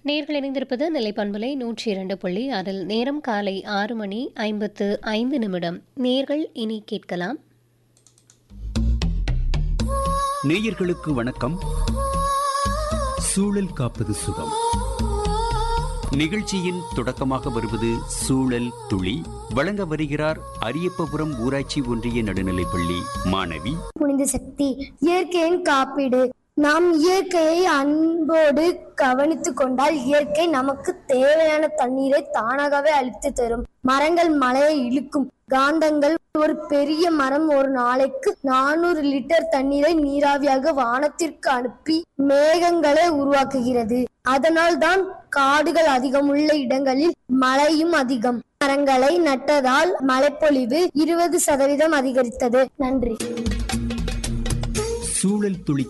நேர்கள் இணைந்திருப்பது நிலை பண்பலை நூற்றி இரண்டு புள்ளி அதில் நேரம் காலை ஆறு மணி ஐம்பத்து ஐந்து நிமிடம் நேர்கள் இனி கேட்கலாம் நேயர்களுக்கு வணக்கம் சூழல் காப்பது சுகம் நிகழ்ச்சியின் தொடக்கமாக வருவது சூழல் துளி வழங்க வருகிறார் அரியப்பபுரம் ஊராட்சி ஒன்றிய நடுநிலைப்பள்ளி மாணவி புனித சக்தி இயற்கையின் காப்பீடு நாம் இயற்கையை அன்போடு கவனித்துக் கொண்டால் இயற்கை நமக்கு தேவையான தண்ணீரை தானாகவே அளித்து தரும் மரங்கள் மழையை இழுக்கும் காந்தங்கள் ஒரு பெரிய மரம் ஒரு நாளைக்கு நானூறு லிட்டர் தண்ணீரை நீராவியாக வானத்திற்கு அனுப்பி மேகங்களை உருவாக்குகிறது அதனால் தான் காடுகள் அதிகமுள்ள இடங்களில் மழையும் அதிகம் மரங்களை நட்டதால் மழைப்பொழிவு இருபது சதவீதம் அதிகரித்தது நன்றி சூழல் துளி